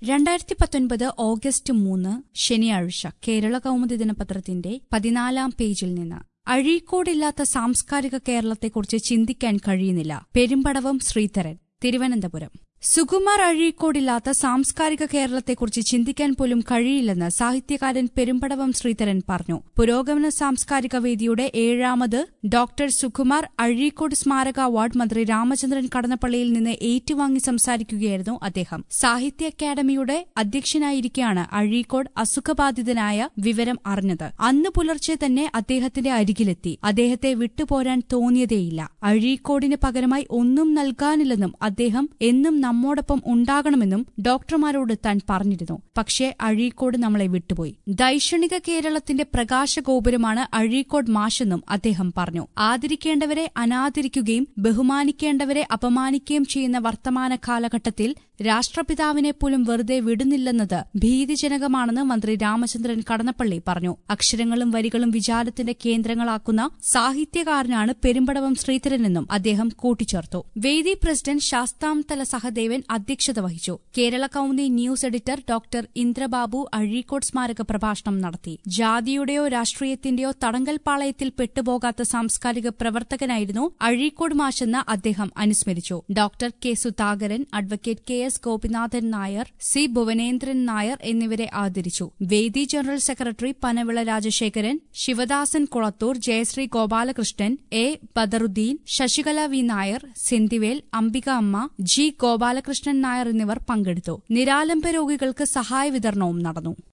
രണ്ടായിരത്തി പത്തൊൻപത് ഓഗസ്റ്റ് മൂന്ന് ശനിയാഴ്ച കേരള കൗമുദി ദിനപത്രത്തിന്റെ പതിനാലാം പേജിൽ നിന്ന് അഴീക്കോടില്ലാത്ത സാംസ്കാരിക കേരളത്തെക്കുറിച്ച് ചിന്തിക്കാൻ കഴിയുന്നില്ല പെരുമ്പടവം ശ്രീധരൻ തിരുവനന്തപുരം സുകുമാർ അഴീക്കോടില്ലാത്ത സാംസ്കാരിക കേരളത്തെക്കുറിച്ച് ചിന്തിക്കാൻ പോലും കഴിയില്ലെന്ന് സാഹിത്യകാരൻ പെരുമ്പടവം ശ്രീധരൻ പറഞ്ഞു പുരോഗമന സാംസ്കാരിക വേദിയുടെ ഏഴാമത് ഡോക്ടർ സുകുമാർ അഴീക്കോട് സ്മാരക അവാർഡ് മന്ത്രി രാമചന്ദ്രൻ കടന്നപ്പള്ളിയിൽ നിന്ന് ഏറ്റുവാങ്ങി സംസാരിക്കുകയായിരുന്നു അദ്ദേഹം സാഹിത്യ അക്കാദമിയുടെ അധ്യക്ഷനായിരിക്കെയാണ് അഴീക്കോട് അസുഖബാധിതനായ വിവരം അറിഞ്ഞത് അന്ന് പുലർച്ചെ തന്നെ അദ്ദേഹത്തിന്റെ അരികിലെത്തി അദ്ദേഹത്തെ വിട്ടുപോരാൻ തോന്നിയതേയില്ല അഴീക്കോടിന് പകരമായി ഒന്നും നൽകാനില്ലെന്നും അദ്ദേഹം എന്നും നമ്മോടൊപ്പം ഉണ്ടാകണമെന്നും ഡോക്ടർമാരോട് താൻ പറഞ്ഞിരുന്നു പക്ഷേ അഴീക്കോട് നമ്മളെ വിട്ടുപോയി ദൈക്ഷണിക കേരളത്തിന്റെ പ്രകാശഗോപുരമാണ് അഴീക്കോട് മാഷെന്നും അദ്ദേഹം പറഞ്ഞു ആദരിക്കേണ്ടവരെ അനാദരിക്കുകയും ബഹുമാനിക്കേണ്ടവരെ അപമാനിക്കുകയും ചെയ്യുന്ന വർത്തമാന കാലഘട്ടത്തിൽ രാഷ്ട്രപിതാവിനെ പോലും വെറുതെ വിടുന്നില്ലെന്നത് ഭീതിജനകമാണെന്ന് മന്ത്രി രാമചന്ദ്രൻ കടന്നപ്പള്ളി പറഞ്ഞു അക്ഷരങ്ങളും വരികളും വിചാരത്തിന്റെ കേന്ദ്രങ്ങളാക്കുന്ന സാഹിത്യകാരനാണ് പെരുമ്പടവം ശ്രീധരനെന്നും അദ്ദേഹം കൂട്ടിച്ചേർത്തു വേദി പ്രസിഡന്റ് ശാസ്താംതല സഹദേവൻ അധ്യക്ഷത വഹിച്ചു Kerala Kaumudi news editor doctor Indrababu Azhikode സ്മാരക പ്രഭാഷണം നടത്തി ജാതിയുടെയോ രാഷ്ട്രീയത്തിന്റെയോ തടങ്കൽ പാളയത്തിൽ പെട്ടുപോകാത്ത സാംസ്കാരിക പ്രവർത്തകനായിരുന്നു അഴീക്കോട് മാഷെന്ന് അദ്ദേഹം അനുസ്മരിച്ചു doctor K Sudhakaran advocate K S Gopinathan Nair C Bhuvanendran Nair എന്നിവരെ ആദരിച്ചു വേദി general secretary Panavila Rajasekharan Sivadasan Kulathoor Jayasree Gopalakrishnan A Badaruddin Sasikala V Nair Senthivel Ambika Amma G Gopalakrishnan Nair എന്നിവർ പങ്കെടുത്തു നിരാലംബ രോഗികൾക്ക് സഹായ വിതരണവും നടന്നു